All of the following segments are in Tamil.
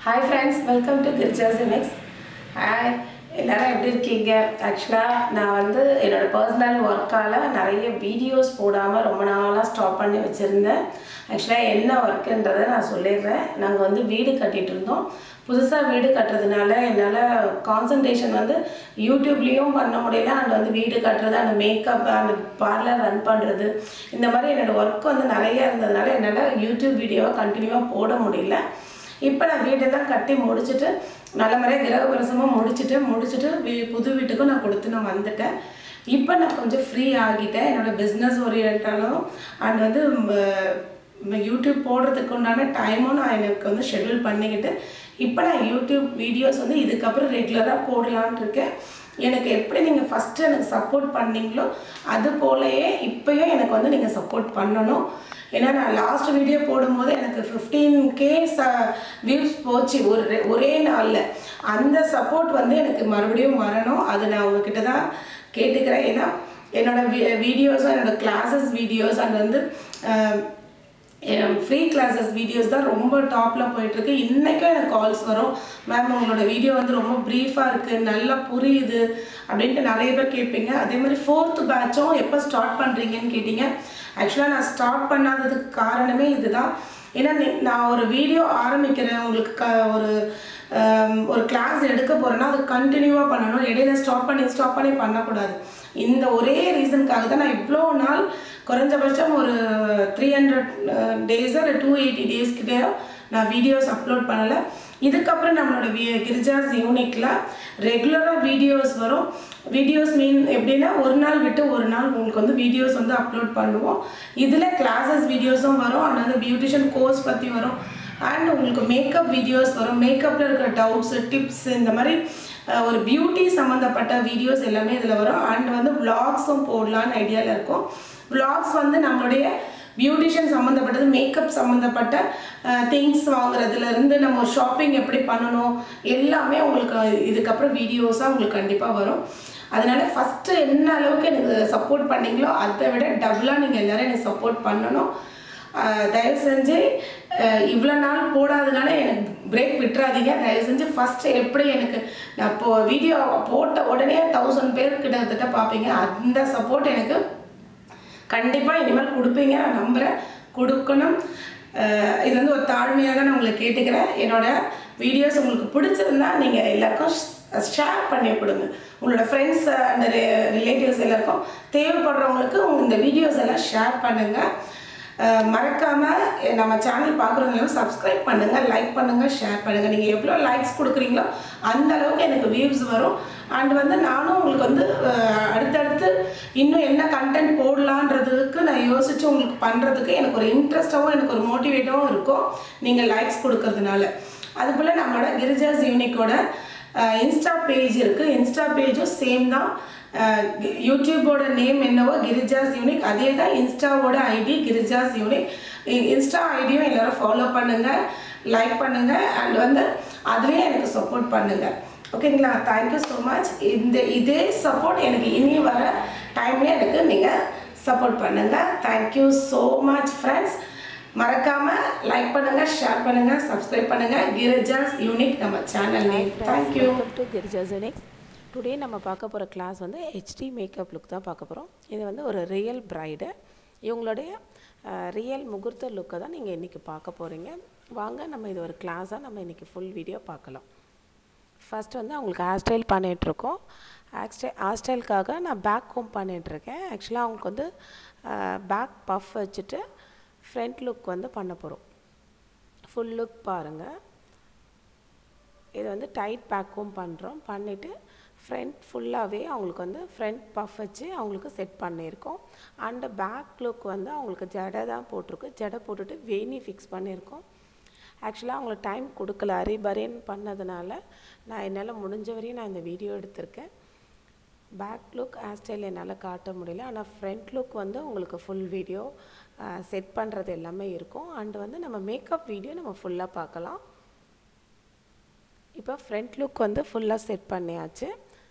hi friends welcome to Girija's இமெக்ஸ் ஹாய் எல்லாரும் எப்படி இருக்கீங்க ஆக்சுவலாக நான் வந்து என்னோட பர்சனல் ஒர்க்கால் நிறைய வீடியோஸ் போடாமல் ரொம்ப நாளாக ஸ்டாப் பண்ணி வச்சுருந்தேன் ஆக்சுவலாக என்ன ஒர்க்குன்றதை நான் சொல்லிடுறேன் நாங்கள் வந்து வீடு கட்டிகிட்டு இருந்தோம் புதுசாக வீடு கட்டுறதுனால என்னால் கான்சன்ட்ரேஷன் வந்து யூடியூப்லேயும் பண்ண முடியல அண்ட் வந்து வீடு கட்டுறது அந்த மேக்கப் அந்த பார்லர் ரன் பண்ணுறது இந்த மாதிரி என்னோடய ஒர்க் வந்து நிறைய இருந்ததுனால என்னால் யூடியூப் வீடியோவை கண்டினியூவாக போட முடியல இப்போ நான் வீடெல்லாம் கட்டி முடிச்சுட்டு நல்ல முறையாக கிரகப்பிரசமும் முடிச்சுட்டு முடிச்சுட்டு வீ புது வீட்டுக்கும் நான் கொடுத்து நான் வந்துட்டேன் இப்போ நான் கொஞ்சம் ஃப்ரீ ஆகிட்டேன் என்னோடய பிஸ்னஸ் ஓரியன்டாலும் அண்ட் வந்து ம, யூடியூப் போடுறதுக்கு உண்டான டைமும் நான் எனக்கு வந்து ஷெட்யூல் பண்ணிக்கிட்டு இப்போ நான் யூடியூப் வீடியோஸ் வந்து இதுக்கப்புறம் ரெகுலராக போடலான்ட்டு இருக்கேன் எனக்கு எப்படி நீங்கள் ஃபஸ்ட்டு எனக்கு சப்போர்ட் பண்ணீங்களோ அது போலயே இப்போயும் எனக்கு வந்து நீங்கள் சப்போர்ட் பண்ணணும் ஏன்னா நான் லாஸ்ட் வீடியோ போடும்போது எனக்கு ஃபிஃப்டீன் கே ச வியூஸ் போச்சு ஒரு ரெ- ஒரே நாளில் அந்த சப்போர்ட் வந்து எனக்கு மறுபடியும் வரணும் அது நான் உங்ககிட்ட தான் கேட்டுக்கிறேன் ஏன்னா என்னோட வீடியோஸும் என்னோட கிளாஸஸ் வீடியோஸ் அண்ட் வந்து ஃப்ரீ கிளாஸஸ் வீடியோஸ் தான் ரொம்ப டாப்பில் போயிட்டுருக்கு இன்றைக்கும் எனக்கு கால்ஸ் வரும் மேம் உங்களோட வீடியோ வந்து ரொம்ப ப்ரீஃபாக இருக்குது நல்லா புரியுது அப்படின்ட்டு நிறைய பேர் கேட்பீங்க அதே மாதிரி ஃபோர்த்து பேட்சும் எப்போ ஸ்டார்ட் பண்ணுறீங்கன்னு கேட்டிங்க ஆக்சுவலாக நான் ஸ்டார்ட் பண்ணாததுக்கு காரணமே இதுதான் ஏன்னா நீ- நான் ஒரு வீடியோ ஆரம்பிக்கிறேன் உங்களுக்கு க ஒரு ஆம், ஒரு கிளாஸ் எடுக்க போகிறேன்னா அது கண்டினியூவாக பண்ணணும் இடையில ஸ்டாப் பண்ணி ஸ்டாப் பண்ணி பண்ணக்கூடாது இந்த ஒரே ரீசனுக்காக தான் நான் இவ்வளோ நாள் குறைஞ்சபட்சம் ஒரு த்ரீ ஹண்ட்ரட் டேஸோ இல்லை டூ எயிட்டி டேஸ் கிட்டே நான் வீடியோஸ் அப்லோட் பண்ணலை இதுக்கப்புறம் நம்மளோட வி கிரிஜாஸ் யூனிக்கில் ரெகுலராக வீடியோஸ் வரும் வீடியோஸ் மீன் எப்படின்னா ஒரு நாள் விட்டு ஒரு நாள் உங்களுக்கு வந்து வீடியோஸ் வந்து அப்லோட் பண்ணுவோம் இதில் கிளாஸஸ் வீடியோஸும் வரும் அண்ட் வந்து பியூட்டிஷியன் கோர்ஸ் பற்றி வரும் அண்ட் உங்களுக்கு மேக்கப் வீடியோஸ் வரும் மேக்கப்பில் இருக்கிற டவுட்ஸு டிப்ஸ் இந்த மாதிரி அஹ், ஒரு பியூட்டி சம்மந்தப்பட்ட வீடியோஸ் எல்லாமே இதில் வரும் அண்ட் வந்து விளாக்ஸும் போடலான்னு ஐடியாவில் இருக்கும் விளாக்ஸ் வந்து நம்மளுடைய பியூட்டிஷியன் சம்மந்தப்பட்டது மேக்கப் சம்மந்தப்பட்ட திங்ஸ் வாங்குறதுலேருந்து நம்ம ஷாப்பிங் எப்படி பண்ணணும் எல்லாமே உங்களுக்கு இதுக்கப்புறம் வீடியோஸாக உங்களுக்கு கண்டிப்பாக வரும் அதனால ஃபஸ்ட்டு என்ன அளவுக்கு எனக்கு சப்போர்ட் பண்ணீங்களோ அதை விட டபுளாக நீங்கள் எல்லோரும் எனக்கு சப்போர்ட் பண்ணணும் ஆஹ் தயவு செஞ்சு ஆஹ் இவ்வளோ நாள் போடாதனால எனக்கு பிரேக் விட்டுறாதீங்க தயவு செஞ்சு ஃபஸ்ட்டு எப்படி எனக்கு நான் இப்போ வீடியோ போட்ட உடனே தௌசண்ட் பேர் கிட்டத்தட்ட பார்ப்பீங்க அந்த சப்போர்ட் எனக்கு கண்டிப்பாக இனிமேல் கொடுப்பீங்க நான் நம்புகிறேன் கொடுக்கணும் ஆஹ் இது வந்து ஒரு தாழ்மையாக தான் நான் உங்களை கேட்டுக்கிறேன் என்னோட வீடியோஸ் உங்களுக்கு பிடிச்சிருந்தா நீங்கள் எல்லாருக்கும் ஷேர் பண்ணி கொடுங்க உங்களோட ஃப்ரெண்ட்ஸ் அண்ட் ரிலேட்டிவ்ஸ் எல்லாருக்கும் தேவைப்படுறவங்களுக்கு உங்க இந்த வீடியோஸ் எல்லாம் ஷேர் பண்ணுங்கள் மறக்காமல் நம்ம சேனல் பார்க்குறவங்களும் சப்ஸ்கிரைப் பண்ணுங்கள் லைக் பண்ணுங்கள் ஷேர் பண்ணுங்கள் நீங்கள் எவ்வளோ லைக்ஸ் கொடுக்குறீங்களோ அந்த அளவுக்கு எனக்கு வியூஸ் வரும் அண்ட் வந்து நானும் உங்களுக்கு வந்து அஹ், அடுத்தடுத்து இன்னும் என்ன கண்டென்ட் போடலான்றதுக்கு நான் யோசித்து உங்களுக்கு பண்ணுறதுக்கு எனக்கு ஒரு இன்ட்ரெஸ்ட்டாகவும் எனக்கு ஒரு மோட்டிவேட்டாகவும் இருக்கும் நீங்கள் லைக்ஸ் கொடுக்கறதுனால அதுபோல் நம்மளோட கிரிஜாஸ் யூனிக்கோட இன்ஸ்டா பேஜ் இருக்குது இன்ஸ்டா பேஜும் சேம் தான் அஹ் கி- யூடியூபோட நேம் என்னவோ கிரிஜாஸ் யூனிக் அதே தான் இன்ஸ்டாவோட ஐடி கிரிஜாஸ் யூனிக் இ- இன்ஸ்டா ஐடியும் எல்லாரும் ஃபாலோ பண்ணுங்கள் லைக் பண்ணுங்கள் அண்ட் வந்து அதுலேயே எனக்கு சப்போர்ட் பண்ணுங்கள் ஓகேங்களா தேங்க்யூ ஸோ மச் இந்த இதே சப்போர்ட் எனக்கு இனி வர டைம்லேயே எனக்கு நீங்கள் சப்போர்ட் பண்ணுங்கள் தேங்க்யூ ஸோ மச் ஃப்ரெண்ட்ஸ் மறக்காமல் லைக் பண்ணுங்கள் ஷேர் பண்ணுங்கள் சப்ஸ்கிரைப் பண்ணுங்கள் கிரிஜாஸ் யூனிக் நம்ம channel name thank you welcome to கிரிஜாசனிக்ஸ் டுடே நம்ம பார்க்க போகிற கிளாஸ் வந்து ஹெச்டி மேக்கப் லுக் தான் பார்க்க போகிறோம் இது வந்து ஒரு ரியல் பிரைடு இவங்களுடைய ரியல் முகூர்த்த லுக்கை தான் நீங்கள் இன்றைக்கி பார்க்க போகிறீங்க வாங்க நம்ம இது ஒரு கிளாஸாக நம்ம இன்றைக்கி ஃபுல் வீடியோ பார்க்கலாம் ஃபர்ஸ்ட் வந்து அவங்களுக்கு ஹேர் ஸ்டைல் பண்ணிகிட்ருக்கோம் ஹேர் ஸ்டைல் ஹேர் ஸ்டைலுக்காக நான் பேக் கோம் பண்ணிகிட்ருக்கேன் ஆக்சுவலாக அவங்களுக்கு வந்து பேக் பஃப் வச்சுட்டு ஃப்ரண்ட் லுக் வந்து பண்ண போகிறோம் ஃபுல் லுக் பாருங்கள் இது வந்து டைட் பேக்கும் பண்ணுறோம் பண்ணிவிட்டு ஃப்ரண்ட் ஃபுல்லாகவே அவங்களுக்கு வந்து ஃப்ரண்ட் பஃப் வச்சு அவங்களுக்கு செட் பண்ணியிருக்கோம் அண்டு பேக் லுக் வந்து அவங்களுக்கு ஜடை தான் போட்டிருக்கு ஜடை போட்டுட்டு வேணி ஃபிக்ஸ் பண்ணியிருக்கோம் ஆக்சுவலாக அவங்களுக்கு டைம் கொடுக்கல அரிபரின்னு பண்ணதுனால நான் என்னால் முடிஞ்ச வரையும் நான் இந்த வீடியோ எடுத்திருக்கேன் பேக் லுக் ஹேர் ஸ்டைல் என்னால் காட்ட முடியல ஆனால் ஃப்ரண்ட் லுக் வந்து உங்களுக்கு ஃபுல் வீடியோ செட் பண்ணுறது எல்லாமே இருக்கும் அண்டு வந்து நம்ம மேக்கப் வீடியோ நம்ம ஃபுல்லாக பார்க்கலாம் இப்போ ஃப்ரண்ட் லுக் வந்து ஃபுல்லாக செட் பண்ணியாச்சு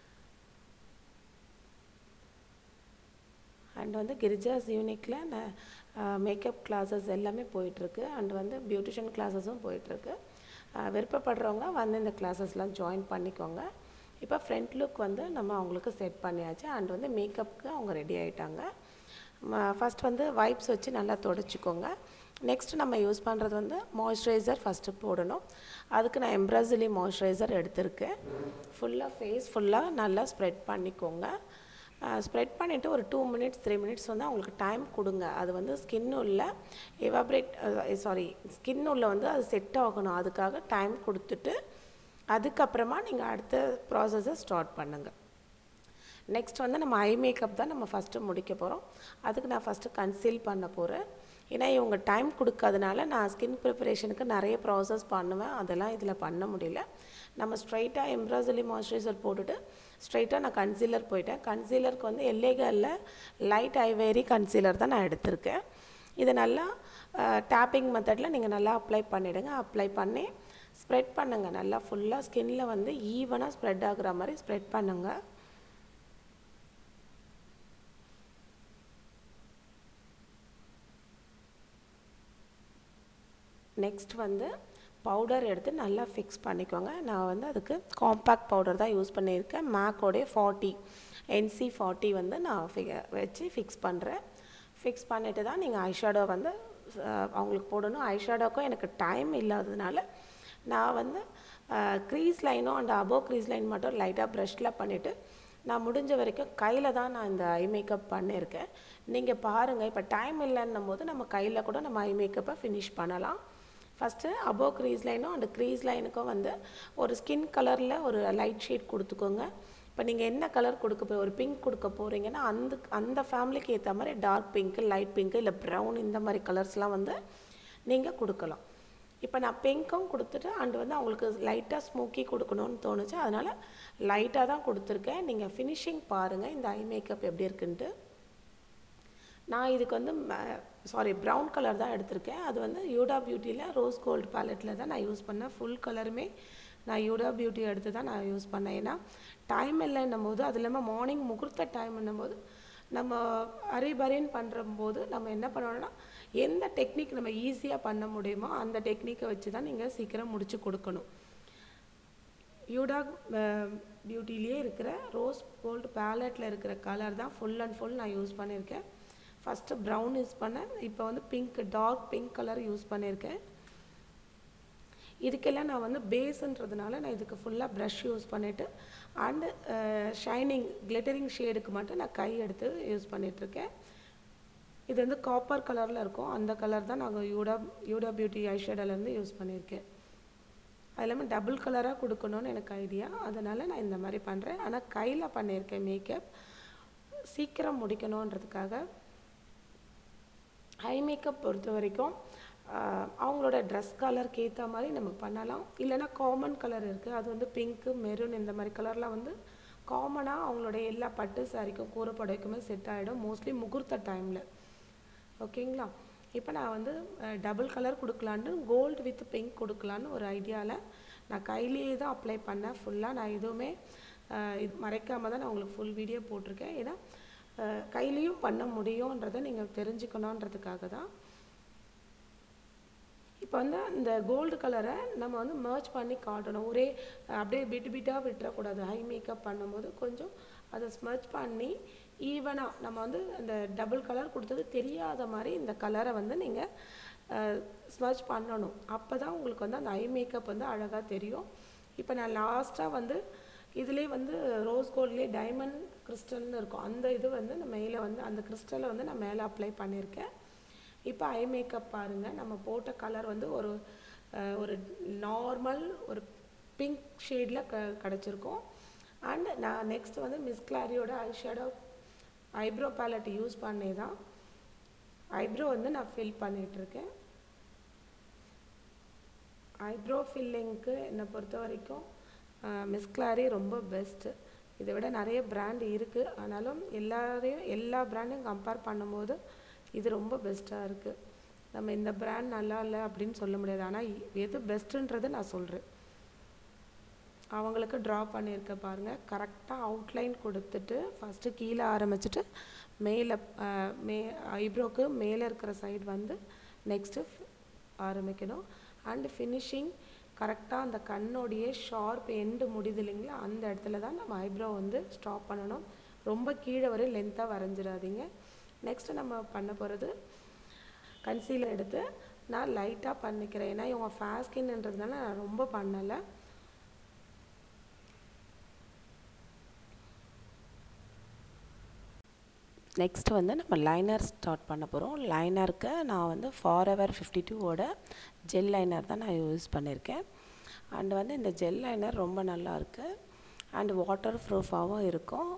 அண்ட் வந்து கிரிஜாஸ் யூனிக்கில் மேக்கப் கிளாஸஸ் எல்லாமே போயிட்டுருக்கு அண்ட் வந்து பியூட்டிஷியன் கிளாஸஸும் போயிட்டுருக்கு அஹ் விருப்பப்படுறவங்க வந்து இந்த கிளாஸஸ்லாம் ஜாயின் பண்ணிக்கோங்க இப்போ ஃப்ரண்ட் லுக் வந்து நம்ம அவங்களுக்கு செட் பண்ணியாச்சு அண்ட் வந்து மேக்கப்புக்கு அவங்க ரெடி ஆகிட்டாங்க ஃபஸ்ட் வந்து வைப்ஸ் வச்சு நல்லா தொடச்சிக்கோங்க நெக்ஸ்ட் நம்ம யூஸ் பண்ணுறது வந்து மாய்ஸ்சரைசர் ஃபஸ்ட்டு போடணும் அதுக்கு நான் எம்ப்ராசிலி மாய்ஸ்சரைசர் எடுத்திருக்கேன் ஃபுல்லாக ஃபேஸ் ஃபுல்லாக நல்லா ஸ்ப்ரெட் பண்ணிக்கோங்க ஸ்ப்ரெட் பண்ணிவிட்டு ஒரு டூ மினிட்ஸ் த்ரீ மினிட்ஸ் வந்து அவங்களுக்கு டைம் கொடுங்க அது வந்து ஸ்கின் உள்ள எவாப்ரேட் சாரி ஸ்கின் உள்ள வந்து அது செட் ஆகணும் அதுக்காக டைம் கொடுத்துட்டு அதுக்கப்புறமா நீங்கள் அடுத்த ப்ராசஸை ஸ்டார்ட் பண்ணுங்கள் நெக்ஸ்ட் வந்து நம்ம ஐ மேக்கப் தான் நம்ம ஃபஸ்ட்டு முடிக்க போகிறோம் அதுக்கு நான் ஃபஸ்ட்டு கன்சீல் பண்ண போகிறேன் ஏன்னா இவங்க டைம் கொடுக்காதனால நான் ஸ்கின் ப்ரிப்பரேஷனுக்கு நிறைய ப்ராசஸ் பண்ணுவேன் அதெல்லாம் இதில் பண்ண முடியல நம்ம ஸ்ட்ரைட்டாக எம்ப்ராசலி மாய்ஸ்சரைசர் போட்டுட்டு ஸ்ட்ரைட்டாக நான் கன்சீலர் போயிட்டேன் கன்சீலருக்கு வந்து எல்லேகலில் லைட் ஐவேரி கன்சீலர் தான் நான் எடுத்திருக்கேன் இதை நல்லா டேப்பிங் மெத்தடில் நீங்கள் நல்லா அப்ளை பண்ணிவிடுங்க அப்ளை பண்ணி ஸ்ப்ரெட் பண்ணுங்கள் நல்லா ஃபுல்லாக ஸ்கின்ல வந்து ஈவனாக ஸ்ப்ரெட் ஆகுற மாதிரி ஸ்ப்ரெட் பண்ணுங்கள் நெக்ஸ்ட் வந்து பவுடர் எடுத்து நல்லா ஃபிக்ஸ் பண்ணிக்கோங்க நான் வந்து அதுக்கு காம்பேக்ட் பவுடர் தான் யூஸ் பண்ணியிருக்கேன் மேக்கோடைய ஃபார்ட்டி என்சி ஃபார்ட்டி வந்து நான் ஃபி வச்சு ஃபிக்ஸ் பண்ணுறேன் ஃபிக்ஸ் பண்ணிட்டு தான் நீங்கள் ஐஷேடோ வந்து அஹ், அவங்களுக்கு போடணும் ஐஷேடோக்கும் எனக்கு டைம் இல்லாததுனால நான் வந்து க்ரீஸ் லைனும் அண்ட் அபோவ் க்ரீஸ் லைன் மட்டும் லைட்டாக ப்ரஷில் பண்ணிவிட்டு நான் முடிஞ்ச வரைக்கும் கையில் தான் நான் இந்த ஐ மேக்கப் பண்ணியிருக்கேன் நீங்கள் பாருங்கள் இப்போ டைம் இல்லைன்னும் போது நம்ம கையில் கூட நம்ம ஐ மேக்கப்பை ஃபினிஷ் பண்ணலாம் ஃபஸ்ட்டு அபோவ் க்ரீஸ் லைனும் அண்ட் க்ரீஸ் லைனுக்கும் வந்து ஒரு ஸ்கின் கலரில் ஒரு லைட் ஷேட் கொடுத்துக்கோங்க இப்போ நீங்கள் என்ன கலர் கொடுக்க போய் ஒரு பிங்க் கொடுக்க போகிறீங்கன்னா அந்த அந்த ஃபேமிலிக்கு ஏற்ற மாதிரி டார்க் பிங்க்கு லைட் பிங்க்கு இல்லை ப்ரௌன் இந்த மாதிரி கலர்ஸ்லாம் வந்து நீங்கள் கொடுக்கலாம் இப்போ நான் பிங்க்கும் கொடுத்துட்டு அண்ட் வந்து அவங்களுக்கு லைட்டாக ஸ்மோக்கி கொடுக்கணும்னு தோணுச்சு அதனால் லைட்டாக தான் கொடுத்துருக்கேன் நீங்கள் ஃபினிஷிங் பாருங்கள் இந்த ஐ மேக்கப் எப்படி இருக்குன்ட்டு நான் இதுக்கு வந்து சாரி ப்ரௌன் கலர் தான் எடுத்திருக்கேன் அது வந்து யூடா பியூட்டியில் ரோஸ் கோல்டு பேலட்டில் தான் நான் யூஸ் பண்ணேன் ஃபுல் கலருமே நான் யூடா பியூட்டி எடுத்து தான் நான் யூஸ் பண்ணேன் ஏன்னா டைம் இல்லைன்னும் போது அது இல்லாமல் மார்னிங் முகூர்த்த டைம்னும் போது நம்ம அரிபரின்னு பண்ணுற போது நம்ம என்ன பண்ணணும்னா எந்த டெக்னிக் நம்ம ஈஸியாக பண்ண முடியுமோ அந்த டெக்னிக்கை வச்சு தான் நீங்கள் சீக்கிரம் முடிச்சு கொடுக்கணும் யூடா பியூட்டிலேயே இருக்கிற ரோஸ் கோல்டு பேலட்டில் இருக்கிற கலர் தான் ஃபுல் அண்ட் ஃபுல் நான் யூஸ் பண்ணியிருக்கேன் ஃபஸ்ட்டு ப்ரௌன் யூஸ் பண்ணேன் இப்போ வந்து pink dark pink colour use பண்ணியிருக்கேன் இதுக்கெல்லாம் நான் வந்து பேஸுன்றதுனால நான் இதுக்கு ஃபுல்லாக ப்ரஷ் யூஸ் பண்ணிவிட்டு அண்டு ஷைனிங் கிளிட்டரிங் ஷேடுக்கு மட்டும் நான் கை எடுத்து யூஸ் பண்ணிகிட்ருக்கேன் இது வந்து காப்பர் கலரில் இருக்கும் அந்த கலர் தான் நாங்கள் யூடா யூடா பியூட்டி ஐஷேடோலேருந்து யூஸ் பண்ணியிருக்கேன் அது இல்லாமல் டபுள் கலராக கொடுக்கணும்னு எனக்கு ஐடியா அதனால் நான் இந்த மாதிரி பண்ணுறேன் ஆனால் கையில் பண்ணியிருக்கேன் மேக்கப் சீக்கிரம் முடிக்கணுன்றதுக்காக ஐ மேக்கப் பொறுத்த வரைக்கும் ஆஹ், அவங்களோட ட்ரெஸ் கலருக்கு ஏற்ற மாதிரி நம்ம பண்ணலாம் இல்லைன்னா காமன் கலர் இருக்குது அது வந்து பிங்க்கு மெரூன் இந்த மாதிரி கலர்லாம் வந்து காமனாக அவங்களோட எல்லா பட்டு சாரிக்கும் கூரை புடவைக்குமே செட் ஆகிடும் மோஸ்ட்லி முகூர்த்த டைமில் ஓகேங்களா இப்போ நான் வந்து டபுள் கலர் கொடுக்கலான்னு கோல்டு வித் பிங்க் கொடுக்கலான்னு ஒரு ஐடியாவில் நான் கையிலேயே தான் அப்ளை பண்ணேன் ஃபுல்லாக நான் எதுவுமே அஹ், இது மறைக்காமல் தான் நான் உங்களுக்கு ஃபுல் வீடியோ போட்டிருக்கேன் ஏன்னா அஹ், கையிலையும் பண்ண முடியுன்றதை நீங்கள் தெரிஞ்சுக்கணுன்றதுக்காக தான் இப்போ வந்து இந்த கோல்டு கலரை நம்ம வந்து மர்ச் பண்ணி காட்டணும் ஒரே அஹ், அப்படியே பிட்டு பிட்டாக விட்டுறக்கூடாது ஹை மேக்கப் பண்ணும்போது கொஞ்சம் அதை ஸ்மர்ச் பண்ணி ஈவனாக நம்ம வந்து அந்த டபுள் கலர் கொடுத்தது தெரியாத மாதிரி இந்த கலரை வந்து நீங்கள் ஸ்மர்ச் பண்ணணும் அப்போ தான் உங்களுக்கு வந்து அந்த ஐ மேக்கப் வந்து அழகாக தெரியும் இப்போ நான் லாஸ்ட்டாக வந்து இதுலேயே வந்து ரோஸ் கோல்ட்லேயே டைமண்ட் கிறிஸ்டல்னு இருக்கும் அந்த இது வந்து நான் மேலே வந்து அந்த கிறிஸ்டலை வந்து நான் மேலே அப்ளை பண்ணியிருக்கேன் இப்போ ஐ மேக்கப் பாருங்கள் நம்ம போட்ட கலர் வந்து ஒரு அஹ், ஒரு நார்மல் ஒரு பிங்க் ஷேடில் க கிடச்சிருக்கும் அண்ட் நான் நெக்ஸ்ட் வந்து மிஸ் கிளாரியோட eye shadow eyebrow palette use பண்ணி தான் ஐப்ரோ வந்து நான் ஃபில் பண்ணிகிட்ருக்கேன் ஐப்ரோ ஃபில்லிங்க்கு என்னை பொறுத்த வரைக்கும் மிஸ் கிளாரி ரொம்ப பெஸ்ட்டு இதை விட நிறைய பிராண்ட் இருக்குது ஆனாலும் எல்லாரையும் எல்லா பிராண்டையும் கம்பேர் பண்ணும்போது இது ரொம்ப பெஸ்ட்டாக இருக்குது நம்ம இந்த பிராண்ட் நல்லா இல்லை அப்படின்னு சொல்ல முடியாது ஆனால் எது பெஸ்ட்டுன்றது நான் சொல்கிறேன் அவங்களுக்கு ட்ரா பண்ணியிருக்க பாருங்கள் கரெக்டாக அவுட்லைன் கொடுத்துட்டு ஃபஸ்ட்டு கீழே ஆரம்பிச்சிட்டு மேலே அஹ், மே ஐப்ரோக்கு மேலே இருக்கிற சைடு வந்து நெக்ஸ்ட்டு ஆரம்பிக்கணும் அண்ட் ஃபினிஷிங் கரெக்டாக அந்த கண்ணோடைய ஷார்ப் எண்டு முடியுது இல்லைங்களா அந்த இடத்துல தான் நம்ம ஐப்ரோ வந்து ஸ்டாப் பண்ணணும் ரொம்ப கீழே வரை லென்த்தாக வரைஞ்சிடாதீங்க நெக்ஸ்ட்டு நம்ம பண்ண போகிறது கன்சீலர் எடுத்து நான் லைட்டாக பண்ணிக்கிறேன் ஏன்னா இவங்க ஃபேஸ் ஸ்கின்ன்றதுனால நான் ரொம்ப பண்ணலை நெக்ஸ்ட் வந்து நம்ம லைனர் ஸ்டார்ட் பண்ண போகிறோம் லைனருக்கு நான் வந்து ஃபார் எவர் ஃபிஃப்டி டூவோட ஜெல் லைனர் தான் நான் யூஸ் பண்ணியிருக்கேன் அண்ட் வந்து இந்த ஜெல் லைனர் ரொம்ப நல்லா இருக்குது அண்ட் வாட்டர் ப்ரூஃபாகவும் இருக்கும்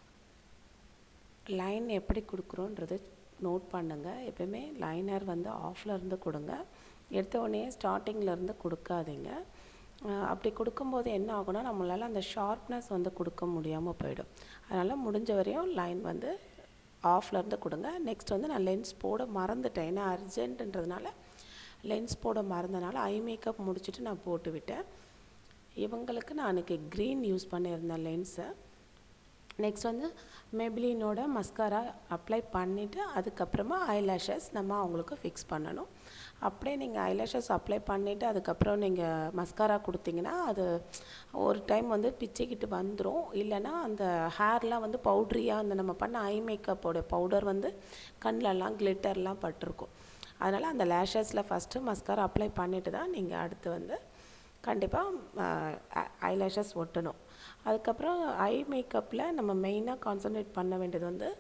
லைன் எப்படி கொடுக்குறோன்றது நோட் பண்ணுங்கள் எப்பயுமே லைனர் வந்து ஆஃபில் இருந்து கொடுங்க எடுத்த உடனே ஸ்டார்டிங்கில் கொடுக்காதீங்க அப்படி கொடுக்கும்போது என்ன ஆகும்னா நம்மளால் அந்த ஷார்ப்னஸ் வந்து கொடுக்க முடியாமல் போயிடும் அதனால் முடிஞ்ச வரையும் லைன் வந்து ஆஃப்லேருந்து கொடுங்க நெக்ஸ்ட் வந்து நான் லென்ஸ் போட மறந்துட்டேன் ஏன்னா அர்ஜென்ட்டுன்றதுனால லென்ஸ் போட மறந்தனால ஐ மேக்கப் முடிச்சுட்டு நான் போட்டு விட்டேன் இவங்களுக்கு நான் அன்றைக்கி க்ரீன் யூஸ் பண்ணியிருந்தேன் லென்ஸை நெக்ஸ்ட் வந்து மெப்ளினோட மஸ்காரா அப்ளை பண்ணிவிட்டு அதுக்கப்புறமா ஐலேஷஸ் நம்ம அவங்களுக்கு ஃபிக்ஸ் பண்ணணும் அப்படியே நீங்கள் ஐலேஷஸ் அப்ளை பண்ணிவிட்டு அதுக்கப்புறம் நீங்கள் மஸ்காரா கொடுத்தீங்கன்னா அது ஒரு டைம் வந்து பிச்சுக்கிட்டு வந்துடும் இல்லைன்னா அந்த ஹேர்லாம் வந்து பவுட்ரியாக அந்த நம்ம பண்ண ஐ மேக்கப்போட பவுடர் வந்து கண்ணிலலாம் கிளிட்டர்லாம் பட்டிருக்கும் அதனால் அந்த லேஷஸில் ஃபஸ்ட்டு மஸ்காரா அப்ளை பண்ணிவிட்டு தான் நீங்கள் அடுத்து வந்து கண்டிப்பாக ஐலேஷஸ் ஒட்டணும் அதுக்கப்புறம் ஐ மேக்கப்பில் நம்ம மெயினாக கான்சன்ட்ரேட் பண்ண வேண்டியது வந்து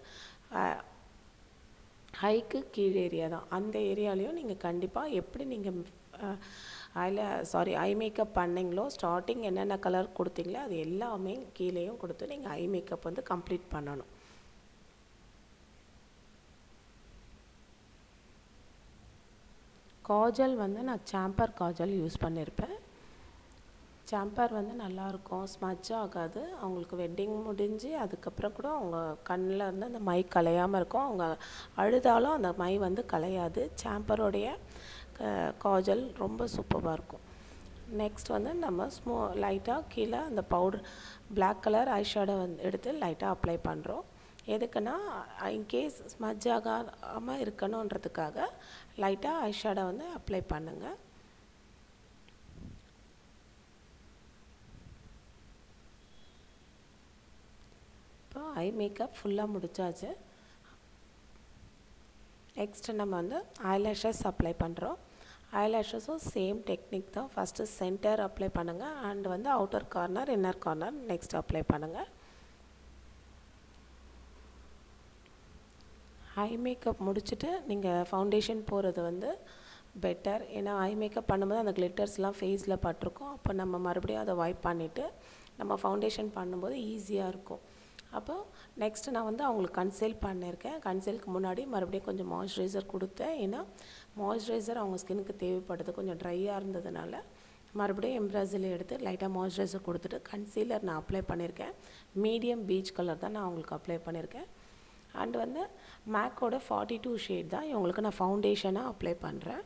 ஹைக்கு கீழ் ஏரியா தான் அந்த ஏரியாலையும் நீங்கள் கண்டிப்பாக எப்படி நீங்கள் ஐல சாரி ஐ மேக்கப் பண்ணிங்களோ ஸ்டார்டிங் என்னென்ன கலர் கொடுத்தீங்களோ அது எல்லாமே கீழேயும் கொடுத்து நீங்கள் ஐ மேக்கப் வந்து கம்ப்ளீட் பண்ணணும் காஜல் வந்து நான் சாம்பர் காஜல் யூஸ் பண்ணியிருப்பேன் சாம்பர் வந்து நல்லாயிருக்கும் ஸ்மஜ் ஆகாது அவங்களுக்கு வெட்டிங் முடிஞ்சு அதுக்கப்புறம் கூட அவங்க கண்ணில் இருந்து அந்த மை கலையாமல் இருக்கும் அவங்க அழுதாலும் அந்த மை வந்து கலையாது சாம்பருடைய காஜல் ரொம்ப சூப்பராக இருக்கும் நெக்ஸ்ட் வந்து நம்ம ஸ்மோ லைட்டாக கீழே அந்த பவுடர் பிளாக் கலர் ஐஷேடோ வந்து எடுத்து லைட்டாக அப்ளை பண்ணுறோம் எதுக்குன்னா இன்கேஸ் ஸ்மஜ் ஆகாமல் இருக்கணுன்றதுக்காக லைட்டாக ஐஷேடோ வந்து அப்ளை பண்ணுங்கள் இப்போ ஐ மேக்கப் ஃபுல்லாக முடிச்சாச்சு நெக்ஸ்ட் நம்ம வந்து ஐலேஷஸ் அப்ளை பண்ணுறோம் ஐலேஷஸும் சேம் டெக்னிக் தான் ஃபஸ்ட்டு சென்டர் அப்ளை பண்ணுங்கள் அண்ட் வந்து outer corner inner corner next apply பண்ணுங்கள் ஐ மேக்கப் முடிச்சுட்டு நீங்கள் ஃபவுண்டேஷன் போகிறது வந்து பெட்டர் ஏன்னா ஐ மேக்கப் பண்ணும்போது அந்த கிளிட்டர்ஸ்லாம் ஃபேஸில் பட்டிருக்கும் அப்போ நம்ம மறுபடியும் அதை வைப் பண்ணிவிட்டு நம்ம ஃபவுண்டேஷன் பண்ணும்போது ஈஸியாக இருக்கும் அப்போ நெக்ஸ்ட்டு நான் வந்து அவங்களுக்கு கன்சல்ட் பண்ணியிருக்கேன் கன்சல்ட்க்கு முன்னாடி மறுபடியும் கொஞ்சம் மாய்ஸ்சரைசர் கொடுத்தேன் ஏன்னா மாய்ஸ்சரைசர் அவங்க ஸ்கின்னுக்கு தேவைப்படுது கொஞ்சம் ட்ரையாக இருந்ததுனால மறுபடியும் எம்ப்ராசில் எடுத்து லைட்டாக மாய்ஸ்சரைசர் கொடுத்துட்டு கன்சீலர் நான் அப்ளை பண்ணியிருக்கேன் மீடியம் பீச் கலர் தான் நான் அவங்களுக்கு அப்ளை பண்ணியிருக்கேன் அண்ட் வந்து மேக்கோட ஃபார்ட்டி டூ ஷேட் தான் இவங்களுக்கு நான் ஃபவுண்டேஷனாக அப்ளை பண்ணுறேன்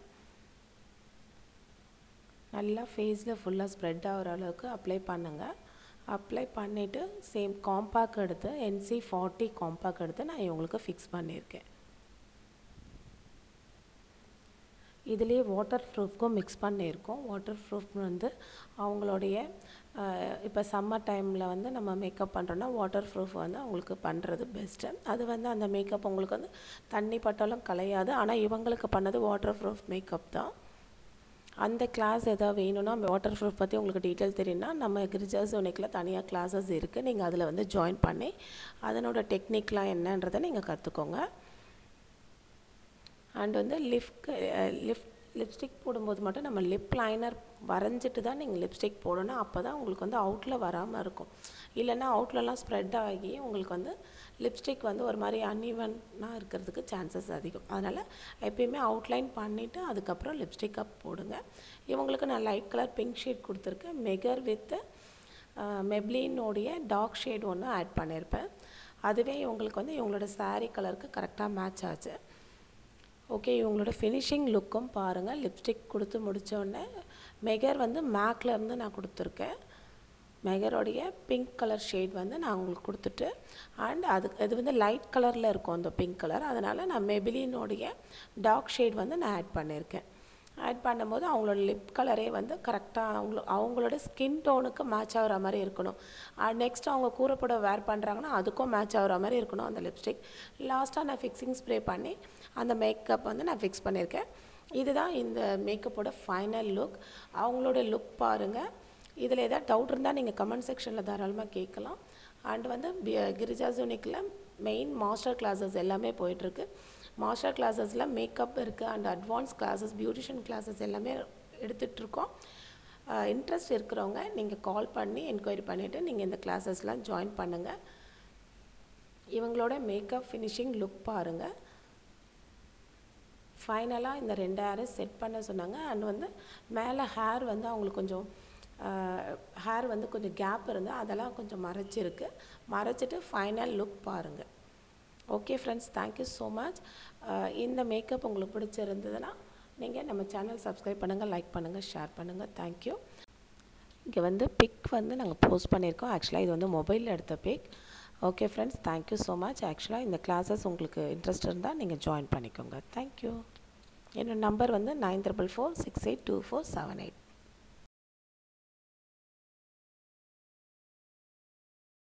நல்லா ஃபேஸில் ஃபுல்லாக ஸ்ப்ரெட் ஆகிற அளவுக்கு அப்ளை பண்ணுங்கள் அப்ளை பண்ணிவிட்டு சேம் காம்பேக் எடுத்து என்சி ஃபார்ட்டி காம்பேக் எடுத்து நான் இவங்களுக்கு ஃபிக்ஸ் பண்ணியிருக்கேன் இதுலேயே வாட்டர் ப்ரூஃப்க்கும் மிக்ஸ் பண்ணியிருக்கோம் வாட்டர் ப்ரூஃப் வந்து அவங்களுடைய இப்போ சம்மர் டைமில் வந்து நம்ம மேக்கப் பண்ணுறோன்னா வாட்டர் ப்ரூஃப் வந்து அவங்களுக்கு பண்ணுறது பெஸ்ட்டு அது வந்து அந்த மேக்கப் உங்களுக்கு வந்து தண்ணி பட்டாலும் கலையாது ஆனால் இவங்களுக்கு பண்ணது வாட்டர் ப்ரூஃப் மேக்கப் தான் அந்த கிளாஸ் எதாவது வேணும்னா வாட்டர் ப்ரூஃப் பற்றி உங்களுக்கு டீட்டெயில் தெரியும்னா நம்ம கிரிஜாஸ் யூனிக்கில் தனியாக கிளாஸஸ் இருக்குது நீங்கள் அதில் வந்து ஜாயின் பண்ணி அதனோட டெக்னிக்லாம் என்னன்றதை நீங்கள் கற்றுக்கோங்க அண்ட் வந்து லிஃப்ட் லிஃப்ட் லிப்ஸ்டிக் போடும்போது மட்டும் நம்ம லிப் லைனர் வரைஞ்சிட்டு தான் நீங்கள் லிப்ஸ்டிக் போடணும் அப்போ தான் உங்களுக்கு வந்து அவுட்டில் வராமல் இருக்கும் இல்லைன்னா அவுட்லலாம் ஸ்ப்ரெட் ஆகி உங்களுக்கு வந்து லிப்ஸ்டிக் வந்து ஒரு மாதிரி அன்இவனாக இருக்கிறதுக்கு சான்சஸ் அதிகம் அதனால் எப்பயுமே அவுட்லைன் பண்ணிவிட்டு அதுக்கப்புறம் லிப்ஸ்டிக்கப் போடுங்க இவங்களுக்கு நான் லைட் கலர் பிங்க் ஷேட் கொடுத்துருக்கேன் மெகர் வித்து மெப்ளினோடைய டார்க் ஷேட் ஒன்று ஆட் பண்ணியிருப்பேன் அதுவே இவங்களுக்கு வந்து இவங்களோட சாரீ கலருக்கு கரெக்டாக மேட்ச் ஆச்சு ஓகே இவங்களோட ஃபினிஷிங் லுக்கும் பாருங்கள் லிப்ஸ்டிக் கொடுத்து முடித்தோடனே மெகர் வந்து மேக்லேருந்து நான் கொடுத்துருக்கேன் மெகரோடைய பிங்க் கலர் ஷேட் வந்து நான் உங்களுக்கு கொடுத்துட்டு அண்ட் அது இது வந்து லைட் கலரில் இருக்கும் அந்த பிங்க் கலர் அதனால் நான் மெபிலினோடைய டார்க் ஷேட் வந்து நான் ஆட் பண்ணியிருக்கேன் ஆட் பண்ணும்போது அவங்களோட லிப் கலரே வந்து கரெக்டாக அவங்களோ அவங்களோட ஸ்கின் டோனுக்கு மேட்ச் ஆகிற மாதிரி இருக்கணும் நெக்ஸ்ட் அவங்க கூறப்பட வேர் பண்ணுறாங்கன்னா அதுக்கும் மேட்ச் ஆகிற மாதிரி இருக்கணும் அந்த லிப்ஸ்டிக் லாஸ்ட்டாக நான் ஃபிக்ஸிங் ஸ்ப்ரே பண்ணி அந்த மேக்கப் வந்து நான் ஃபிக்ஸ் பண்ணியிருக்கேன் இதுதான் இந்த மேக்கப்போட ஃபைனல் லுக் அவங்களோட லுக் பாருங்கள் இதில் ஏதாவது டவுட் இருந்தால் நீங்கள் கமெண்ட் செக்ஷனில் தாராளமாக கேட்கலாம் அண்ட் வந்து கிரிஜா ஜூனிக்கில் மெயின் மாஸ்டர் கிளாஸஸ் எல்லாமே போயிட்டுருக்கு மாஸ்டர் கிளாஸஸில் மேக்கப் இருக்குது and advance classes beautician classes எல்லாமே எடுத்துகிட்ருக்கோம் இன்ட்ரெஸ்ட் இருக்கிறவங்க நீங்கள் கால் பண்ணி என்கொயரி பண்ணிவிட்டு நீங்கள் இந்த கிளாஸஸ்லாம் ஜாயின் பண்ணுங்கள் இவங்களோட மேக்கப் ஃபினிஷிங் லுக் பாருங்கள் ஃபைனலாக இந்த ரெண்டு ஹேரும் செட் பண்ண சொன்னாங்க அண்ட் வந்து மேலே ஹேர் வந்து அவங்களுக்கு கொஞ்சம் ஹேர் வந்து கொஞ்சம் கேப் இருந்து அதெல்லாம் கொஞ்சம் மறைச்சிருக்கு மறைச்சிட்டு ஃபைனல் லுக் பாருங்கள் okay friends thank you so much இந்த மேக்கப் உங்களுக்கு பிடிச்சிருந்ததுன்னா நீங்கள் நம்ம சேனல் சப்ஸ்கிரைப் பண்ணுங்கள் லைக் பண்ணுங்கள் ஷேர் பண்ணுங்கள் தேங்க்யூ இங்கே வந்து பிக் வந்து நாங்கள் போஸ்ட் பண்ணியிருக்கோம் ஆக்சுவலாக இது வந்து மொபைலில் எடுத்த pic okay friends thank you so much ஆக்சுவலாக இந்த கிளாஸஸ் உங்களுக்கு இன்ட்ரெஸ்ட் இருந்தால் நீங்கள் ஜாயின் பண்ணிக்கோங்க தேங்க்யூ என்னோடய நம்பர் வந்து nine triple four six eight two four seven eight